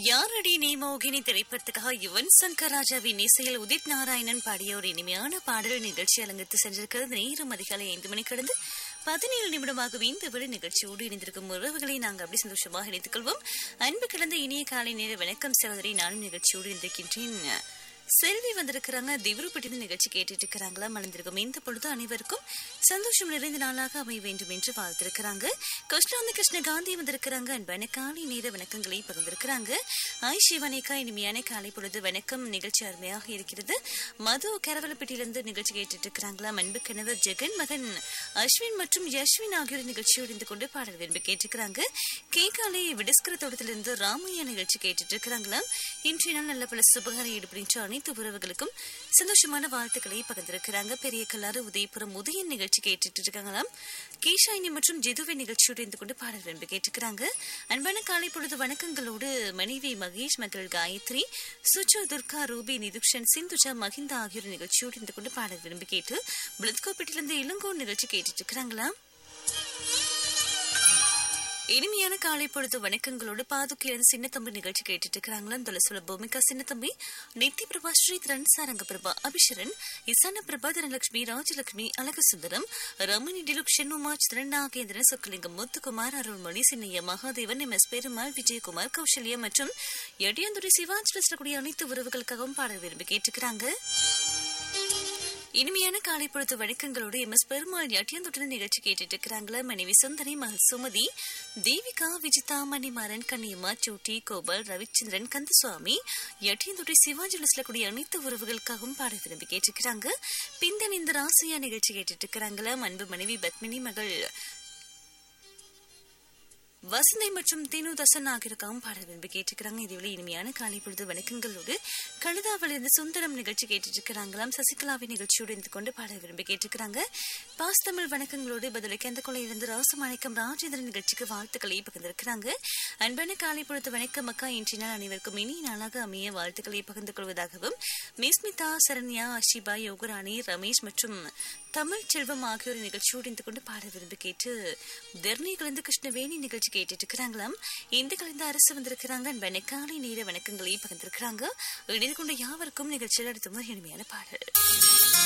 யாரடி நீ மோகினி திரைப்படத்துக்காக யுவன் சங்கர் ராஜாவின் இசையில் உதித் நாராயணன் பாடிய ஒரு இனிமையான பாடல் நிகழ்ச்சி அலங்கரித்து சென்றிருக்கிறது நேரம் அதிகாலை ஐந்து மணி கடந்து பதினேழு நிமிடமாகவே இந்த விட நிகழ்ச்சியோடு இணைந்திருக்கும் உறவுகளை நாங்கள் அப்படி சந்தோஷமாக இணைத்துக் கொள்வோம் அன்பு கிடந்த இனிய காலை நேர வணக்கம் சகோதரி நானும் நிகழ்ச்சியோடு இருந்திருக்கின்றேன் செல்வி வந்திருக்கிறாங்க திவருப்பட்டி நிகழ்ச்சி கேட்டுட்டு இருக்கிறாங்களா மலர்ந்திருக்கும் இந்த பொழுது அனைவருக்கும் சந்தோஷம் நிறைந்த நாளாக அமைய வேண்டும் என்று வாழ்த்திருக்கிறாங்க கிருஷ்ணாந்தி கிருஷ்ண காந்தி வந்திருக்கிறாங்க அன்பான காலை நேர வணக்கங்களை பகிர்ந்திருக்கிறாங்க ஆய் சிவனேகா இனிமையான காலை பொழுது வணக்கம் நிகழ்ச்சி அருமையாக இருக்கிறது மது கரவலப்பட்டியிலிருந்து நிகழ்ச்சி கேட்டுட்டு இருக்கிறாங்களா அன்பு கணவர் ஜெகன் மகன் அஸ்வின் மற்றும் யஸ்வின் ஆகியோர் நிகழ்ச்சியோடு இருந்து கொண்டு பாடல் விரும்பி கேட்டிருக்கிறாங்க கேகாலை விடஸ்கர தோட்டத்திலிருந்து ராமையா நிகழ்ச்சி கேட்டுட்டு இருக்கிறாங்களா இன்றைய நாள் நல்ல பல சுபகார ஈடுபடுகின்ற அனைத்து உறவுகளுக்கும் சந்தோஷமான வாழ்த்துக்களை பகிர்ந்திருக்கிறாங்க பெரிய கல்லாறு உதயபுரம் உதயன் நிகழ்ச்சி கேட்டுட்டு இருக்காங்களாம் கேஷாயினி மற்றும் ஜெதுவை நிகழ்ச்சியோடு இருந்து கொண்டு பாடல் விரும்பி கேட்டுக்கிறாங்க அன்பான காலை பொழுது வணக்கங்களோடு மனைவி மகேஷ் மகள் காயத்ரி சுஜா துர்கா ரூபி நிதுக்ஷன் சிந்துஜா மகிந்தா ஆகியோர் நிகழ்ச்சியோடு இருந்து கொண்டு பாடல் விரும்பி கேட்டு பிளத்கோப்பேட்டிலிருந்து இளங்கோ நிகழ்ச்சி கேட்டுட்டு இருக்கிறாங்களா இனிமையான காலை பொழுது வணக்கங்களோடு பாதுகையிலிருந்து சின்ன தம்பி நிகழ்ச்சி கேட்டுட்டு இருக்கிறாங்களா தொலைசுல பூமிகா சின்ன தம்பி NITI Prabha Sri Thiran சாரங்க Prabha அபிஷரன் இசான Prabha Dhanalakshmi Rajalakshmi Azhagu Sundaram Ramani Diluxan Umajthiran Nagendran Chockalingam Muthukumar Arulmozhi Chinnaiah Mahadevan M S Perumal Vijayakumar Kausalya மற்றும் எடியந்துரை சிவாஞ்சலி சொல்லக்கூடிய அனைத்து உறவுகளுக்காகவும் பாடல் விரும்பி கேட்டுக்கிறாங்க இனிமையான காலை பொழுது வணக்கங்களோடு எம் எஸ் பெருமாள் எட்டியந்தொட்டுடன் நிகழ்ச்சி கேட்டுட்டு இருக்கிறாங்களா மனைவி சுந்தரி மகள் சுமதி தேவிகா விஜிதா மணிமாறன் கண்ணியம்மா சூட்டி கோபால் ரவிச்சந்திரன் கந்தசுவாமி எட்டியந்தொட்டி சிவாஜி கூடிய அனைத்து உறவுகளுக்காகவும் பாட விரும்பி கேட்டிருக்கிறாங்க பிந்தன் இந்த ராசியா நிகழ்ச்சி கேட்டுட்டு இருக்கிறாங்களா அன்பு மனைவி பத்மினி மகள் வசந்தை மற்றும் தீனு தசன் ஆகியோருக்காகவும் பாடல் விரும்பி கேட்டுக்கிறாங்க இதுவரை இனிமையான காலை பொழுது வணக்கங்களோடு கழுதாவிலிருந்து சுந்தரம் நிகழ்ச்சி கேட்டுட்டு இருக்கிறாங்களாம் சசிகலாவின் நிகழ்ச்சியோடு இருந்து கொண்டு பாடல் விரும்பி கேட்டுக்கிறாங்க பாஸ் தமிழ் வணக்கங்களோடு பதிலுக்கு எந்த கொலையிலிருந்து ராசமாணிக்கம் ராஜேந்திரன் நிகழ்ச்சிக்கு வாழ்த்துக்களை பகிர்ந்திருக்கிறாங்க அன்பான காலை பொழுது வணக்கம் அக்கா இன்றைய நாள் அனைவருக்கும் இனி நாளாக அமைய வாழ்த்துக்களை பகிர்ந்து கொள்வதாகவும் மிஸ்மிதா சரண்யா அஷிபா யோகராணி ரமேஷ் மற்றும் தமிழ் செல்வம் ஆகியோர் நிகழ்ச்சியோடு இருந்து கொண்டு பாட விரும்பி கேட்டு தர்ணி கலந்து கிருஷ்ணவேணி நிகழ்ச்சி கேட்டுட்டு இருக்கிறாங்களாம் இந்த கலந்து அரசு வந்திருக்கிறாங்க அன்பான காலை நேர வணக்கங்களை பகிர்ந்திருக்கிறாங்க இணைந்து கொண்ட யாவருக்கும் நிகழ்ச்சியில் அடுத்த இனிமையான பாடல்